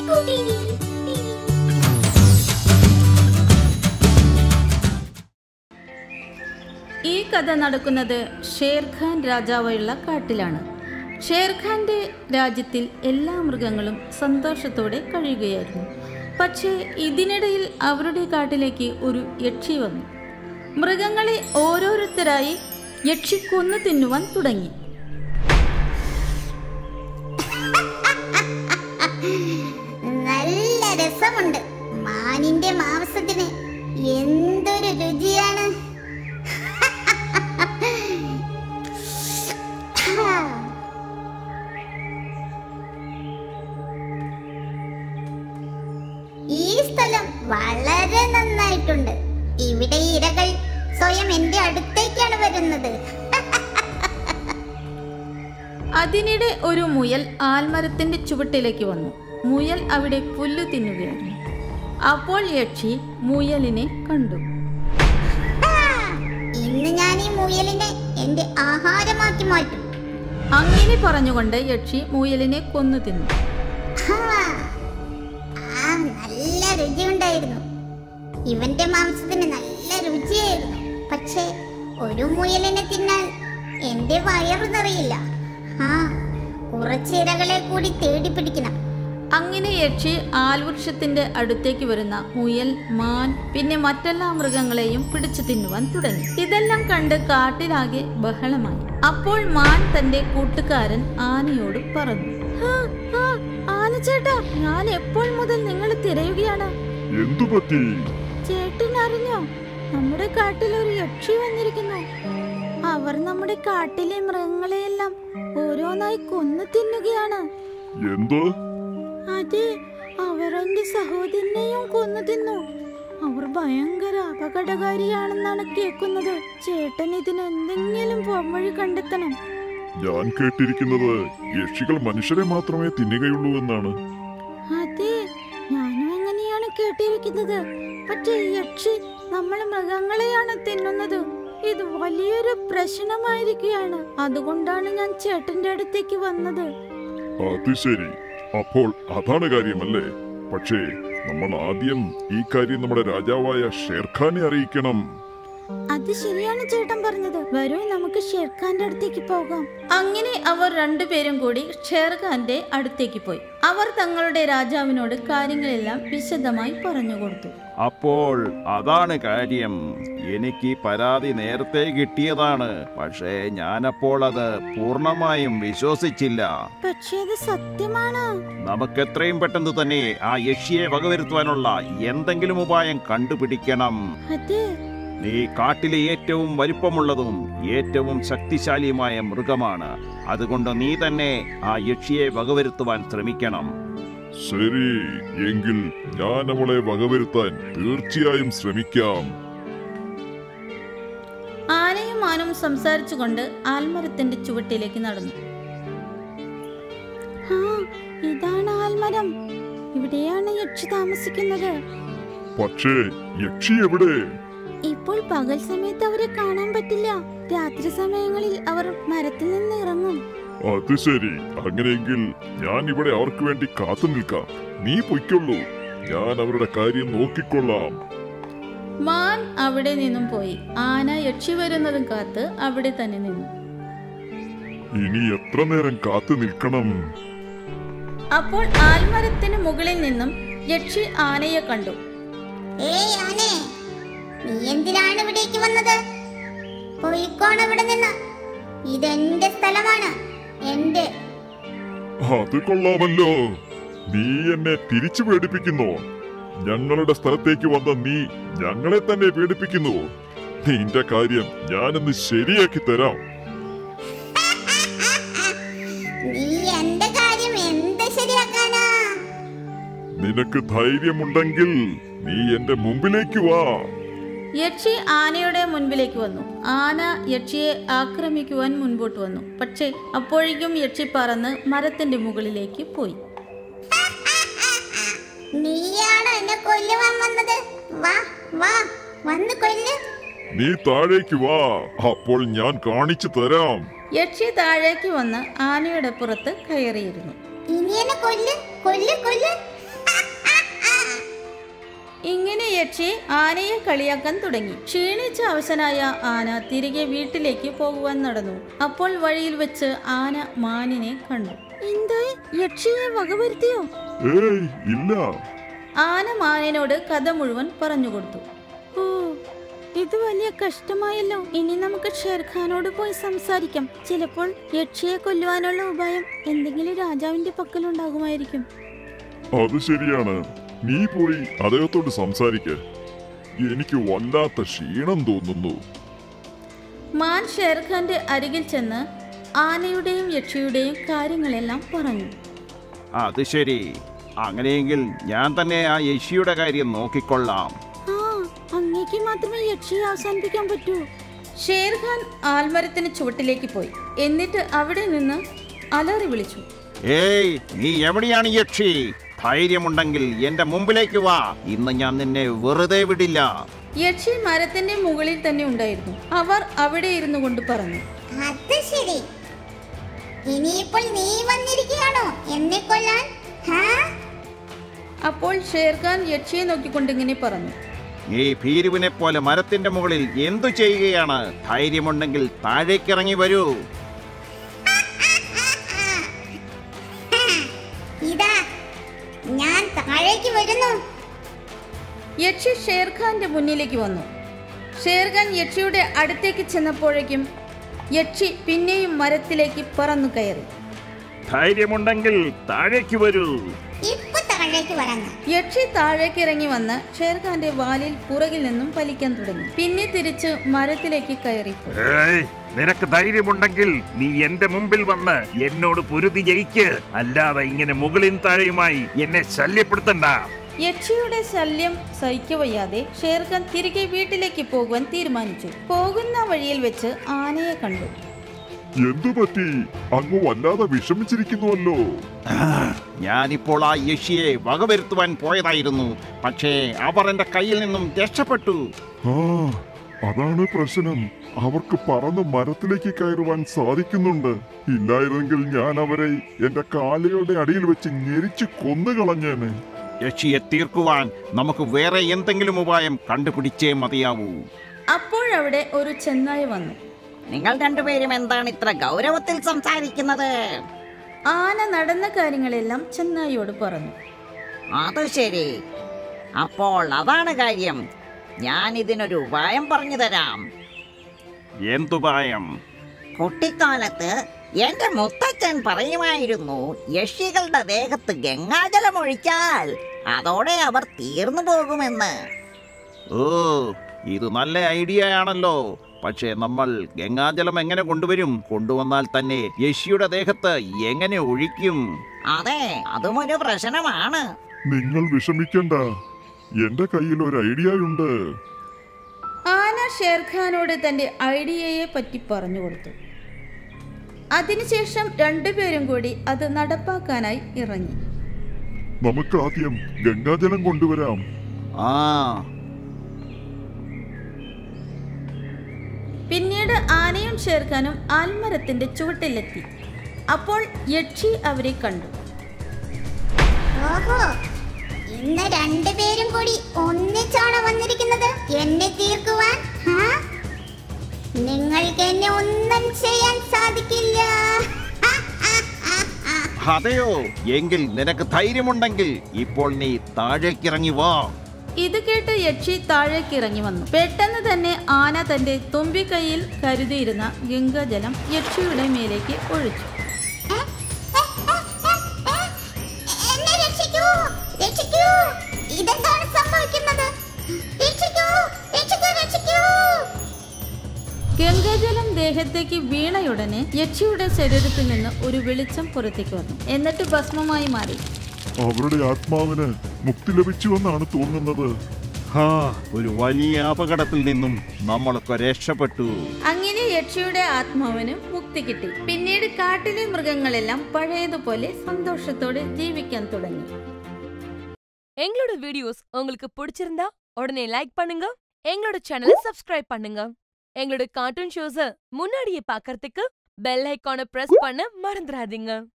ഈ കഥ നടക്കുന്നത് ഷേർഖാൻ രാജാവുള്ള കാട്ടിലാണ് ഷേർഖാന്റെ രാജ്യത്തിൽ എല്ലാ മൃഗങ്ങളും സന്തോഷത്തോടെ കഴിയുകയായിരുന്നു പക്ഷേ ഇതിനിടയിൽ അവരുടെ കാട്ടിലേക്ക് ഒരു യക്ഷി വന്നു മൃഗങ്ങളെ ഓരോരുത്തരായി യക്ഷി കൊന്നു തിന്നുവാൻ തുടങ്ങി നല്ല രസമുണ്ട് മാനിന്റെ മാംസത്തിന് എന്തൊരു രുചിയാണ് ഈ സ്ഥലം വളരെ നന്നായിട്ടുണ്ട് ഇവിടെ ഇരകൾ സ്വയം എന്റെ അടുത്തേക്കാണ് വരുന്നത് അതിനിടെ ഒരു മുയൽ ആൽമരത്തിന്റെ ചുവട്ടിലേക്ക് വന്നു മുയൽ അവിടെ പുല്ലു തിന്നുകയായിരുന്നു അപ്പോൾ യക്ഷി മുയലിനെ കണ്ടു ആ, ഇന്ന് ഞാൻ ഈ മുയലിനെ എന്റെ ആഹാരമാക്കി മാറ്റും അങ്ങനെ പറഞ്ഞുകൊണ്ട് യക്ഷി മുയലിനെ കൊന്നു തിന്നു ഹാ, ആ നല്ല രുചിയുണ്ടായിരുന്നു ഇവന്റെ മാംസത്തിന് നല്ല രുചിയായിരുന്നു പക്ഷേ ഒരു മുയലിനെ തിന്നാൽ എന്റെ വയറ് നിറയില്ല ആ കുറച്ച് ഇരകളെ കൂടി തേടി പിടിക്കണം അങ്ങനെ യക്ഷി ആൽവൃക്ഷത്തിന്റെ അടുത്തേക്ക് വരുന്ന മുയൽ മാൻ പിന്നെ മറ്റെല്ലാ മൃഗങ്ങളെയും പിടിച്ചു തിന്നുവാൻ തുടങ്ങി ഇതെല്ലാം കണ്ട് കാട്ടിലാകെ ബഹളമായി അപ്പോൾ മാൻ തന്റെ കൂട്ടുകാരൻ ആനയോട് പറഞ്ഞു ആന ചേട്ടാ ഞാൻ എപ്പോൾ മുതൽ നിങ്ങൾ തിരയുകയാണ് എന്തു പറ്റി ചേട്ടൻ അറിഞ്ഞോ നമ്മുടെ കാട്ടിൽ ഒരു യക്ഷി വന്നിരിക്കുന്നു അവർ നമ്മുടെ കാട്ടിലെ മൃഗങ്ങളെയെല്ലാം ഓരോന്നായി കൊന്നു തിന്നുകയാണ് എന്ത് അതെ അവർ എന്റെ സഹോദരനെയും കൊന്നു തിന്നു അവർ ഭയങ്കര അപകടകാരിയാണെന്നാണ് കേൾക്കുന്നത് ചേട്ടൻ ഇതിന് എന്തെങ്കിലും പോംവഴി കണ്ടെത്തണം ഞാൻ കേട്ടിരിക്കുന്നത് യക്ഷികൾ മനുഷ്യരെ മാത്രമേ തിന്നുകയുള്ളൂ എന്നാണ് അതെ ഞാനും അങ്ങനെയാണ് കേട്ടിരിക്കുന്നത് പക്ഷേ ഈ യക്ഷി നമ്മൾ മൃഗങ്ങളെയാണ് തിന്നുന്നത് ഇത് വലിയൊരു പ്രശ്നമായിരിക്കുകയാണ് അതുകൊണ്ടാണ് ഞാൻ ചേട്ടന്റെ അടുത്തേക്ക് വന്നത് അത് ശരി അപ്പോൾ അതാണ് കാര്യമല്ലേ പക്ഷേ നമ്മൾ ആദ്യം ഈ കാര്യം നമ്മുടെ രാജാവായ ഷേർഖാനെ അറിയിക്കണം അത് ശരിയാണ് ചേട്ടൻ പറഞ്ഞത് വരൂ നമുക്ക് ഷേർഖാന്റെ അടുത്തേക്ക് പോകാം അങ്ങനെ അവർ രണ്ടുപേരും കൂടി ഷേർഖാന്റെ അടുത്തേക്ക് പോയി അവർ തങ്ങളുടെ രാജാവിനോട് കാര്യങ്ങളെല്ലാം വിശദമായി പറഞ്ഞു കൊടുത്തു അപ്പോൾ അതാണ് കാര്യം എനിക്ക് ഈ പരാതി നേരത്തെ കിട്ടിയതാണ് പക്ഷേ ഞാനപ്പോൾ അത് പൂർണ്ണമായും വിശ്വസിച്ചില്ല പക്ഷേ അത് സത്യമാണ് നമുക്ക് എത്രയും പെട്ടെന്ന് തന്നെ ആ യക്ഷിയെ വകവരുത്തുവാനുള്ള എന്തെങ്കിലും ഉപായം കണ്ടുപിടിക്കണം അതെ നീ കാട്ടിലെ ഏറ്റവും വലിപ്പമുള്ളതും ഏറ്റവും ശക്തിശാലിയുമായ മൃഗമാണ് അതുകൊണ്ട് നീ തന്നെ ആ യക്ഷിയെ വകവരുത്തുവാൻ ശ്രമിക്കണം ശരി എങ്കിൽ ഞാൻ അവളെ വകവരുത്താൻ തീർച്ചയായും ശ്രമിക്കാം ആനയും മാനും സംസാരിച്ചുകൊണ്ട് ആൽമരത്തിന്റെ ചുവട്ടിലേക്ക് നടന്നു ഇതാണ് ആൽമരം ഇവിടെയാണ് യക്ഷി താമസിക്കുന്നത് പക്ഷേ യക്ഷി എവിടെ ഇപ്പോൾ പകൽ സമയത്ത് അവരെ കാണാൻ പറ്റില്ല രാത്രി സമയങ്ങളിൽ അവർ മരത്തിൽ നിന്ന് ഇറങ്ങും അത് ശരി അങ്ങനെയെങ്കിൽ ഞാൻ ഇവിടെ അവർക്ക് വേണ്ടി കാത്തു നിൽക്കാം നീ പൊയ്ക്കൊള്ളൂ ഞാൻ അവരുടെ കാര്യം നോക്കിക്കൊള്ളാം മാൻ അവിടെ നിന്നും പോയി ആന യക്ഷി വരുന്നതും കാത്ത് അവിടെ തന്നെ നിന്നു ഇനി എത്ര നേരം കാത്തു നിൽക്കണം അപ്പോൾ ആൽമരത്തിന് മുകളിൽ നിന്നും യക്ഷി ആനയെ കണ്ടു ഏയ് ആനേ നീ എന്തിനാണ് ഇവിടേക്ക് വന്നത് പോയിക്കോണം ഇവിടെ നിന്ന് ഇതെന്റെ സ്ഥലമാണ് എന്റെ അത് കൊള്ളാമല്ലോ നീ എന്നെ തിരിച്ചു പേടിപ്പിക്കുന്നു ഞങ്ങളുടെ സ്ഥലത്തേക്ക് വന്ന നീ ഞങ്ങളെ തന്നെ പേടിപ്പിക്കുന്നു നിന്റെ കാര്യം ഞാനൊന്ന് ശരിയാക്കി തരാം നീ എന്റെ കാര്യം എന്ത് ശരിയാക്കാനാ നിനക്ക് ധൈര്യമുണ്ടെങ്കിൽ നീ എന്റെ മുമ്പിലേക്ക് വാ യക്ഷി ആനയുടെ മുൻപിലേക്ക് വന്നു ആന യക്ഷിയെ ആക്രമിക്കുവാൻ മുൻപോട്ട് വന്നു പക്ഷേ അപ്പോഴേക്കും യക്ഷി പറന്ന് മരത്തിന്റെ മുകളിലേക്ക് പോയി നീയാണ് എന്നെ കൊല്ലുവാൻ വന്നത് വാ വാ വന്ന് കൊല്ല് നീ താഴേക്ക് വാ അപ്പോൾ ഞാൻ കാണിച്ചു തരാം യക്ഷി താഴേക്ക് വന്ന് ആനയുടെ പുറത്ത് കയറിയിരുന്നു ഇനി എന്നെ കൊല്ല് കൊല്ല് കൊല്ല് യക്ഷി ആനയെ കളിയാക്കാൻ തുടങ്ങി ക്ഷീണിച്ച അവശനായ ആന തിരികെ വീട്ടിലേക്ക് പോകുവാൻ നടന്നു അപ്പോൾ വഴിയിൽ വെച്ച് ആന മാനിനെ കണ്ടു എന്തായി യക്ഷിയെ വകവരുത്തിയോ ഏയ് ഇല്ല ആന മാനിനോട് കഥ മുഴുവൻ പറഞ്ഞുകൊടുത്തു ഓ ഇത് വലിയ കഷ്ടമായല്ലോ ഇനി നമുക്ക് ഷെർഖാനോട് പോയി സംസാരിക്കാം ചിലപ്പോൾ യക്ഷിയെ കൊല്ലുവാനുള്ള ഉപായം എന്തെങ്കിലും രാജാവിന്റെ പക്കലുണ്ടാകുമായിരിക്കും അത് ശരിയാണ് നീ പോയി അദ്ദേഹത്തോട് സംസാരിക്ക എനിക്ക് വല്ലാത്ത ക്ഷീണം തോന്നുന്നു മാൻ ഷെർഖാന്റെ അരികിൽ ചെന്ന് ആനയുടെയും യക്ഷിയുടെയും കാര്യങ്ങളെല്ലാം പറഞ്ഞു അത് ശരി അങ്ങനെയെങ്കിൽ ഞാൻ തന്നെ ആ യക്ഷിയുടെ കാര്യം നോക്കിക്കൊള്ളാം ആ അങ്ങേക്ക് മാത്രമേ യക്ഷിയെ അവസാനിപ്പിക്കാൻ പറ്റൂ ഷേർഖാൻ ആൽമരത്തിന് ചുവട്ടിലേക്ക് പോയി എന്നിട്ട് അവിടെ നിന്ന് അലറി വിളിച്ചു ഏയ് നീ എവിടെയാണ് യക്ഷി ധൈര്യമുണ്ടെങ്കിൽ എന്റെ മുമ്പിലേക്ക് വാ ഇന്ന് ഞാൻ നിന്നെ വെറുതെ വിടില്ല യക്ഷി മരത്തിന്റെ മുകളിൽ തന്നെ ഉണ്ടായിരുന്നു അവർ അവിടെ ഇരുന്നു കൊണ്ട് പറഞ്ഞു അത് ശരി ഇനിയിപ്പോൾ നീ വന്നിരിക്കുകയാണോ എന്നെ കൊല്ലാൻ ഹാ അപ്പോൾ ഷേർഖാൻ യക്ഷിയെ നോക്കിക്കൊണ്ട് ഇങ്ങനെ പറഞ്ഞു നീ ഭീരുവിനെ പോലെ മരത്തിന്റെ മുകളിൽ എന്തു ചെയ്യുകയാണ് ധൈര്യമുണ്ടെങ്കിൽ താഴേക്കിറങ്ങി വരൂ ഇതാ ഞാൻ താഴേക്ക് വരുന്നു യക്ഷി ഷേർഖാന്റെ മുന്നിലേക്ക് വന്നു ഷേർഖാൻ യക്ഷിയുടെ അടുത്തേക്ക് ചെന്നപ്പോഴേക്കും യക്ഷി പിന്നെയും മരത്തിലേക്ക് പറന്നു കയറി ധൈര്യമുണ്ടെങ്കിൽ താഴേക്ക് വരൂ ഇപ്പൊ താഴേക്ക് വരങ്ങ യക്ഷി താഴേക്ക് ഇറങ്ങി വന്ന് ഷേർഖാന്റെ വാലിൽ പുറകിൽ നിന്നും വലിക്കാൻ തുടങ്ങി പിന്നെ തിരിച്ച് മരത്തിലേക്ക് കയറിപ്പോയി ഏയ് നിനക്ക് ധൈര്യമുണ്ടെങ്കിൽ നീ എന്റെ മുമ്പിൽ വന്ന് എന്നോട് പൊരുതി ജയിക്ക് അല്ലാതെ ഇങ്ങനെ മുകളിൽ താഴെയുമായി എന്നെ ശല്യപ്പെടുത്തണ്ട യക്ഷിയുടെ ശല്യം സഹിക്കവയ്യാതെ ഷേർഖാൻ തിരികെ വീട്ടിലേക്ക് പോകുവാൻ തീരുമാനിച്ചു പോകുന്ന വഴിയിൽ വെച്ച് ആനയെ കണ്ടു എന്തു പറ്റി അങ്ങ് വല്ലാതെ വിഷമിച്ചിരിക്കുന്നുവല്ലോ ഞാനിപ്പോൾ ആ യക്ഷിയെ വകവരുത്തുവാൻ പോയതായിരുന്നു പക്ഷേ അവർ എന്റെ കയ്യിൽ നിന്നും രക്ഷപ്പെട്ടു ആ അതാണ് പ്രശ്നം അവർക്ക് പറന്ന് മരത്തിലേക്ക് കയറുവാൻ സാധിക്കുന്നുണ്ട് ഇല്ലായിരുന്നെങ്കിൽ ഞാൻ അവരെ എന്റെ കാലുകളുടെ അടിയിൽ വെച്ച് ഞെരിച്ച് കൊന്നുകളഞ്ഞേനെ യക്ഷിയെ തീർക്കുവാൻ നമുക്ക് വേറെ എന്തെങ്കിലും ഉപായം കണ്ടുപിടിച്ചേ മതിയാവൂ അപ്പോഴവിടെ ഒരു ചെന്നായ വന്നു നിങ്ങൾ രണ്ടുപേരും എന്താണ് ഇത്ര ഗൗരവത്തിൽ സംസാരിക്കുന്നത് ആന നടന്ന കാര്യങ്ങളെല്ലാം ചെന്നായിയോട് പറഞ്ഞു അത് ശരി അപ്പോൾ അതാണ് കാര്യം ഞാൻ ഇതിനൊരു ഉപായം പറഞ്ഞു തരാം എന്തുപായം കുട്ടിക്കാലത്ത് എന്റെ മുത്തച്ഛൻ പറയുമായിരുന്നു യക്ഷികളുടെ ദേഹത്ത് ഗംഗാജലം ഒഴിച്ചാൽ അതോടെ അവർ തീർന്നു പോകുമെന്ന് ഓ ഇത് നല്ല ഐഡിയ ആണല്ലോ പക്ഷേ നമ്മൾ ഗംഗാജലം എങ്ങനെ കൊണ്ടുവരും കൊണ്ടുവന്നാൽ തന്നെ യക്ഷിയുടെ ദേഹത്ത് എങ്ങനെ ഒഴിക്കും അതെ അതും ഒരു പ്രശ്നമാണ് നിങ്ങൾ വിഷമിക്കണ്ട എന്റെ കയ്യിൽ ഒരു ഐഡിയ ഉണ്ട് ആന ഷേർഖാനോട് തന്റെ ഐഡിയയെ പറ്റി പറഞ്ഞു കൊടുത്തു അതിനുശേഷം രണ്ടുപേരും കൂടി അത് നടപ്പാക്കാനായി ഇറങ്ങി നമുക്ക് ആദ്യം ഗംഗാജലം കൊണ്ടുവരാം ആ പിന്നീട് ആനയും ഷേർഖാനും ആൽമരത്തിന്റെ ചുവട്ടിലെത്തി അപ്പോൾ യക്ഷി അവരെ കണ്ടു ഓഹോ ഇന്ന് രണ്ടുപേരും കൂടി ഒന്നിച്ചാണോ വന്നിരിക്കുന്നത് എന്നെ തീർക്കുവാൻ ഹാ? നിങ്ങൾക്ക് എന്നെ ഒന്നും ചെയ്യാൻ സാധിക്കില്ല ഹാ, ഹാ, ഹാ, ഹാ. അതെയോ എങ്കിൽ നിനക്ക് ധൈര്യമുണ്ടെങ്കിൽ ഇപ്പോൾ നീ താഴേക്കിറങ്ങി വാ ഇത് കേട്ട് യക്ഷി താഴേക്ക് ഇറങ്ങി വന്നു പെട്ടെന്ന് തന്നെ ആന തന്റെ തുമ്പിക്കൈയിൽ കരുതിയിരുന്ന ഗംഗാജലം യക്ഷിയുടെ മേലേക്ക് ഒഴിച്ചു ഏ, ഏ, ഏ, ഏ, ഏ, എന്നെ രക്ഷിക്കൂ രക്ഷിക്കൂ ഇതെന്താണ് സംഭവിക്കുന്നത് രക്ഷിക്കൂ രക്ഷിക്കൂ രക്ഷിക്കൂ ഗംഗാജലം ദേഹത്തേക്ക് വീണയുടനെ യക്ഷിയുടെ ശരീരത്തിൽ നിന്ന് ഒരു വെളിച്ചം പുറത്തേക്ക് വന്നു എന്നിട്ട് ഭസ്മമായി മാറി അവരുടെ ആത്മാവിന് മുക്തി ലഭിച്ചുവെന്നാണ് തോന്നുന്നത് ഹാ ഒരു വലിയ അപകടത്തിൽ നിന്നും നമ്മളൊക്കെ രക്ഷപ്പെട്ടു അങ്ങനെ യക്ഷിയുടെ ആത്മാവിന് മുക്തി കിട്ടി പിന്നീട് കാട്ടിലെ മൃഗങ്ങളെല്ലാം പഴയതുപോലെ சந்தோஷத்தோடு ജീവിക്കാൻ തുടങ്ങി எங்களோட வீடியோஸ் உங்களுக்கு பிடிச்சிருந்தா உடனே லைக் பண்ணுங்க எங்களோட சேனலை சப்ஸ்கிரைப் பண்ணுங்க எங்களோட கார்ட்டூன் ஷோஸ முன்னாடியே பார்க்கறதுக்கு பெல் ஐகானை பிரஸ் பண்ண மறந்துடாதீங்க